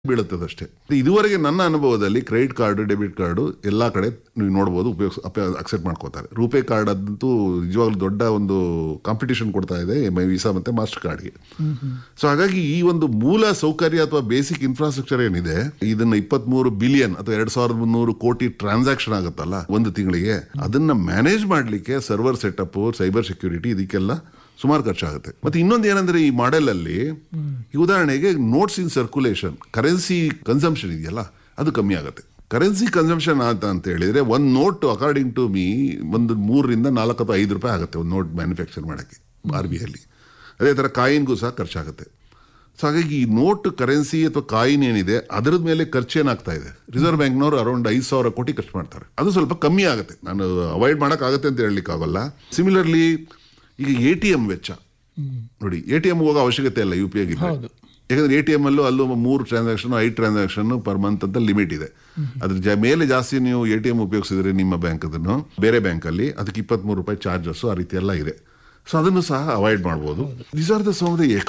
ಬೀಳುತ್ತದಷ್ಟೇ ಇದುವರೆಗೆ ನನ್ನ ಅನುಭವದಲ್ಲಿ ಕ್ರೆಡಿಟ್ ಕಾರ್ಡ್ ಡೆಬಿಟ್ ಕಾರ್ಡು ಎಲ್ಲಾ ಕಡೆ ನೀವು ನೋಡ್ಬೋದು ಉಪಯೋಗ ಅಕ್ಸೆಪ್ಟ್ ಮಾಡ್ಕೋತಾರೆ ರೂಪೇ ಕಾರ್ಡ್ ಅದಂತೂ ನಿಜವಾಗ್ಲೂ ದೊಡ್ಡ ಒಂದು ಕಾಂಪಿಟೇಷನ್ ಕೊಡ್ತಾ ಇದೆ ವೀಸಾ ಮತ್ತೆ ಮಾಸ್ಟರ್ ಕಾರ್ಡ್ಗೆ ಸೊ ಹಾಗಾಗಿ ಈ ಒಂದು ಮೂಲ ಸೌಕರ್ಯ ಅಥವಾ ಬೇಸಿಕ್ ಇನ್ಫ್ರಾಸ್ಟ್ರಕ್ಚರ್ ಏನಿದೆ ಇದನ್ನ ಇಪ್ಪತ್ಮೂರು ಬಿಲಿಯನ್ ಅಥವಾ ಎರಡ್ ಸಾವಿರದ ಮುನ್ನೂರು ಕೋಟಿ ಟ್ರಾನ್ಸಾಕ್ಷನ್ ಆಗುತ್ತಲ್ಲ ಒಂದು ತಿಂಗಳಿಗೆ ಅದನ್ನ ಮ್ಯಾನೇಜ್ ಮಾಡ್ಲಿಕ್ಕೆ ಸರ್ವರ್ ಸೆಟಪ್ ಸೈಬರ್ ಸೆಕ್ಯೂರಿಟಿ ಇದಕ್ಕೆಲ್ಲ ಸುಮಾರು ಖರ್ಚಾಗುತ್ತೆ ಮತ್ತೆ ಇನ್ನೊಂದು ಏನಂದ್ರೆ ಈ ಮಾಡೆಲ್ ಅಲ್ಲಿ ಈ ಉದಾಹರಣೆಗೆ notes in circulation currency consumption ಇದೆಯಲ್ಲ ಅದು ಕಮ್ಮಿ ಆಗುತ್ತೆ ಕರೆನ್ಸಿ ಕನ್ಸಂಪ್ಷನ್ ಅಂತ ಅಂತ ಹೇಳಿದ್ರೆ ಒಂದು ನೋಟ್ ಅಕಾರ್ಡಿಂಗ್ ಟು ಮೀ ಒಂದು ಮೂರರಿಂದ ನಾಲ್ಕು ಅಥವಾ ಐದು ರೂಪಾಯಿ ಆಗುತ್ತೆ ಒಂದು ನೋಟ್ ಮ್ಯಾನುಫ್ಯಾಕ್ಚರ್ ಮಾಡೋಕ್ಕೆ ಆರ್ ಬಿ ಅಲ್ಲಿ ಅದೇ ಥರ ಕಾಯಿನ್ಗೂ ಸಹ ಖರ್ಚಾಗುತ್ತೆ ಸೊ ಹಾಗಾಗಿ ಈ ನೋಟ್ ಕರೆನ್ಸಿ ಅಥವಾ ಕಾಯಿನ್ ಏನಿದೆ ಅದರದ ಮೇಲೆ ಖರ್ಚೇನಾಗ್ತಾ ಇದೆ ರಿಸರ್ವ್ ಬ್ಯಾಂಕ್ನವರು ಅರೌಂಡ್ ಐದು ಸಾವಿರ ಕೋಟಿ ಖರ್ಚು ಮಾಡ್ತಾರೆ ಅದು ಸ್ವಲ್ಪ ಕಮ್ಮಿ ಆಗುತ್ತೆ ನಾನು ಅವಾಯ್ಡ್ ಮಾಡೋಕ್ಕಾಗತ್ತೆ ಅಂತ ಹೇಳಲಿಕ್ಕಾಗಲ್ಲ ಸಿಮಿಲರ್ಲಿ ಈಗ ಎ ಟಿ ಎಂ ವೆಚ್ಚ ನೋಡಿ ಎ ಟಿ ಎಂ ಹೋಗೋ ಅವಶ್ಯಕತೆ ಇಲ್ಲ ಯು ಪಿ ಐಗೆ ಹೌದು. ಯಾಕಂದ್ರೆ ಎ ಟಿ ಎಂ ಅಲ್ಲೂ ಅಲ್ಲೂ ಮೂರು ಟ್ರಾನ್ಸಾಕ್ಷನ್ ಐದು ಟ್ರಾನ್ಸಾಕ್ಷನ್ ಪರ್ ಮಂತ್ ಅಂತ ಲಿಮಿಟ್ ಇದೆ ಅದ್ರ ಜ ಮೇಲೆ ಜಾಸ್ತಿ ನೀವು ಎ ಟಿ ಎಂ ಉಪಯೋಗಿಸಿದ್ರೆ ನಿಮ್ಮ ಬ್ಯಾಂಕ್ ಅದನ್ನು ಬೇರೆ ಬ್ಯಾಂಕಲ್ಲಿ ಅದಕ್ಕೆ ಇಪ್ಪತ್ಮೂರು ರೂಪಾಯಿ ಚಾರ್ಜಸ್ ಆ ರೀತಿ ಎಲ್ಲ ಇದೆ ಸೊ ಅದನ್ನು ಸಹ ಅವಾಯ್ಡ್ ಮಾಡ್ಬೋದು these are the some the